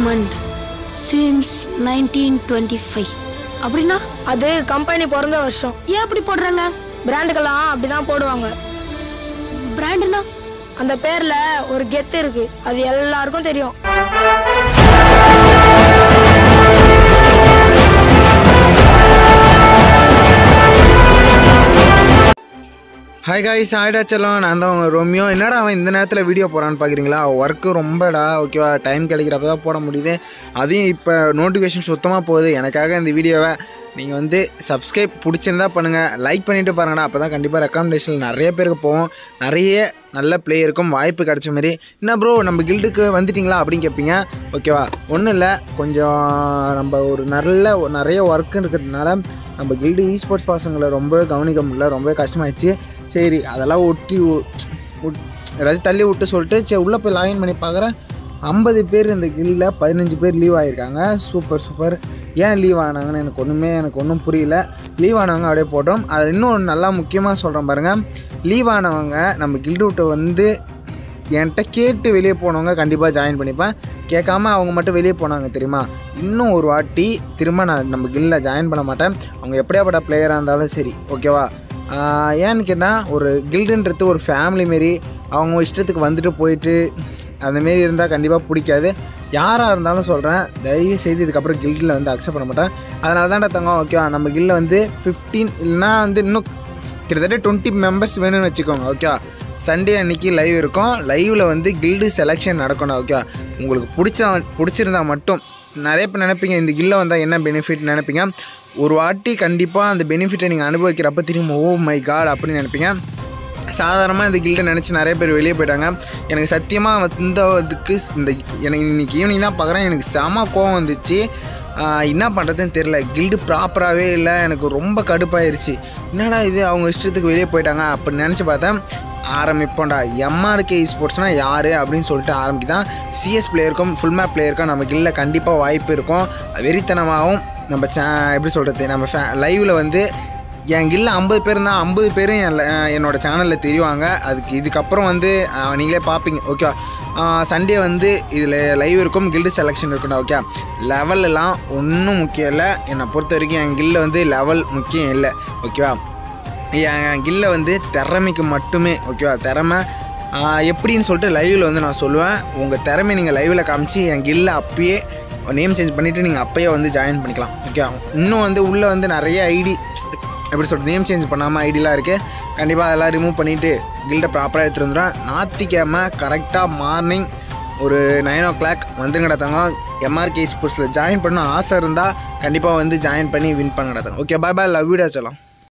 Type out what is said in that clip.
development since nineteen twenty five அப்படின்னா அது company பிறந்த வருஷம் ஏன் அப்படி போடுறாங்க பிராண்டுக்கெல்லாம் அப்படிதான் போடுவாங்க பிராண்டுனா அந்த பேர்ல ஒரு கெத்து இருக்கு அது எல்லாருக்கும் தெரியும் ஹாய் காய்ஸ் ஆயிடா செல்லம் நான் தான் உங்கள் ரோமியோ என்னடா அவன் இந்த நேரத்தில் வீடியோ போகிறான்னு பார்க்குறீங்களா ஒர்க்கு ரொம்படா ஓகேவா டைம் கிடைக்கிறப்ப தான் போட முடியுது அதையும் இப்போ நோட்டிஃபிகேஷன் சுத்தமாக போகுது எனக்காக இந்த வீடியோவை நீங்கள் வந்து சப்ஸ்கிரைப் பிடிச்சிருந்தா பண்ணுங்கள் லைக் பண்ணிவிட்டு பாருங்கடா அப்போ தான் கண்டிப்பாக ரெக்கமெண்டேஷன் நிறைய பேருக்கு போவோம் நிறைய நல்ல பிளேயருக்கும் வாய்ப்பு கிடைச்ச மாதிரி என்ன ப்ரோ நம்ம கில்டுக்கு வந்துட்டிங்களா அப்படின்னு கேட்பீங்க ஓகேவா ஒன்றும் இல்லை கொஞ்சம் நம்ம ஒரு நல்ல நிறைய ஒர்க் இருக்கிறதுனால நம்ம கில்டு ஸ்போர்ட்ஸ் பசங்களை ரொம்பவே கவனிக்க முடியல ரொம்பவே கஷ்டமாயிடுச்சு சரி அதெல்லாம் ஒட்டி உ- உட்- ஏதாச்சும் தள்ளி விட்டு சொல்லிட்டு சரி உள்ளே போய் லாகின் பண்ணி பார்க்குறேன் ஐம்பது பேர் இந்த கில்லில் பதினஞ்சு பேர் லீவ் ஆகியிருக்காங்க சூப்பர் சூப்பர் ஏன் லீவ் ஆனாங்கன்னு எனக்கு ஒன்றுமே எனக்கு ஒன்றும் புரியல லீவ் ஆனவங்க அப்படியே போட்டோம் அது இன்னும் நல்லா முக்கியமாக சொல்கிறேன் பாருங்கள் லீவ் ஆனவங்க நம்ம கில்டு விட்டு வந்து என்கிட்ட கேட்டு வெளியே போனவங்க கண்டிப்பாக ஜாயின் பண்ணிப்பேன் கேட்காம அவங்க மட்டும் வெளியே போனாங்க தெரியுமா இன்னும் ஒரு வாட்டி திரும்ப நான் நம்ம கில்லில் ஜாயின் பண்ண மாட்டேன் அவங்க எப்படியாப்பட்ட பிளேயராக இருந்தாலும் சரி ஓகேவா ஆஹ் ஏன்னு கேட்டால் ஒரு கில்டுன்றது ஒரு ஃபேமிலி மாரி அவங்க இஷ்டத்துக்கு வந்துட்டு போயிட்டு அந்த மாரி இருந்தால் கண்டிப்பாக பிடிக்காது யாராக இருந்தாலும் சொல்கிறேன் தயவு செய்து இதுக்கப்புறம் கில்டில் வந்து அக்செப்ட் பண்ண மாட்டேன் அதனால தான்டா தங்கம் ஓகேவா நம்ம கில்லில் வந்து ஃபிஃப்டீன் இல்லைனா வந்து இன்னும் கிட்டத்தட்ட டுவெண்ட்டி மெம்பர்ஸ் வேணும்னு வச்சுக்கோங்க ஓகேவா சண்டே அன்னைக்கு லைவ் இருக்கும் லைவில் வந்து கில்டு செலெக்ஷன் நடக்கணும் ஓகே உங்களுக்கு பிடிச்ச பிடிச்சிருந்தா மட்டும் நிறைய பேர் நினைப்பீங்க இந்த கில்ல வந்தால் என்ன பெனிஃபிட் நினைப்பீங்க ஒரு வாட்டி கண்டிப்பாக அந்த பெனிஃபிட்டை நீங்கள் அனுபவிக்கிறப்ப திரும்ப ஓ மை காட் அப்படின்னு நினைப்பீங்க சாதாரணமாக இந்த கில்டை நினச்சி நிறைய பேர் வெளியே போயிட்டாங்க எனக்கு சத்தியமாக இந்த இதுக்கு இந்த எனக்கு இன்னைக்கு ஈவினிங் தான் பார்க்குறேன் எனக்கு செம கோவம் வந்துச்சு ஆஹ் என்ன பண்ணுறதுன்னு தெரில கில்டு ப்ராப்பராகவே இல்லை எனக்கு ரொம்ப கடுப்பாயிருச்சு என்னடா இது அவங்க இஷ்டத்துக்கு வெளியே போயிட்டாங்க அப்படி நினச்சி பார்த்தேன் ஆரம்பிப்போம்டா எம்ஆர்கே ஸ்போர்ட்ஸ்னால் யார் அப்படின்னு சொல்லிட்டு ஆரம்பிக்குதான் சிஎஸ் பிளேயருக்கும் ஃபுல் மேப் பிளேயருக்கும் நம்ம கில்ல கண்டிப்பாக வாய்ப்பு இருக்கும் வெறித்தனமாகவும் நம்ம சே எப்படி சொல்கிறது நம்ம ஃபே லைவில் வந்து என் கில்ல ஐம்பது பேர் தான் ஐம்பது பேரும் என் ல- என்னோட சேனலில் தெரிவாங்க அதுக்கு இதுக்கப்புறம் வந்து ஆஹ், நீங்களே பார்ப்பீங்க ஓகே சண்டே வந்து இதில் லைவ் இருக்கும் கில்டு செலெக்ஷன் இருக்கணும் ஓகே லெவலெல்லாம் ஒன்றும் முக்கியம் இல்லை என்னை பொறுத்த வரைக்கும் என் கில்ல வந்து லெவல் முக்கியம் இல்லை ஓகேவா என் கில்ல வந்து திறமைக்கு மட்டுமே ஓகேவா திறமை ஆஹ், எப்படின்னு சொல்லிட்டு லைவில் வந்து நான் சொல்லுவேன் உங்கள் திறமை நீங்கள் லைவில் காமிச்சு என் கில்ல அப்பயே நேம் சேஞ்ச் பண்ணிவிட்டு நீங்கள் அப்பயே வந்து ஜாயின் பண்ணிக்கலாம் ஓகே இன்னும் வந்து உள்ளே வந்து நிறைய ஐடி எப்படி சொல்கிறது நேம் சேஞ்ச் பண்ணாமல் ஐடிலாம் இருக்குது கண்டிப்பாக அதெல்லாம் ரிமூவ் பண்ணிவிட்டு கில்டை ப்ராப்பராக எடுத்துகிட்டு வந்துடுவேன் ஞாத்திக்கிழமை கரெக்டாக மார்னிங் ஒரு நைன் ஓ கிளாக் வந்துருங்கடா தங்கம் எம்ஆர்கே ஸ்போர்ட்ஸில் ஜாயின் பண்ண ஆசை இருந்தால் கண்டிப்பாக வந்து ஜாயின் பண்ணி வின் பண்ணுங்கடா தங்கம் okay bye bye love video சொல்லலாம்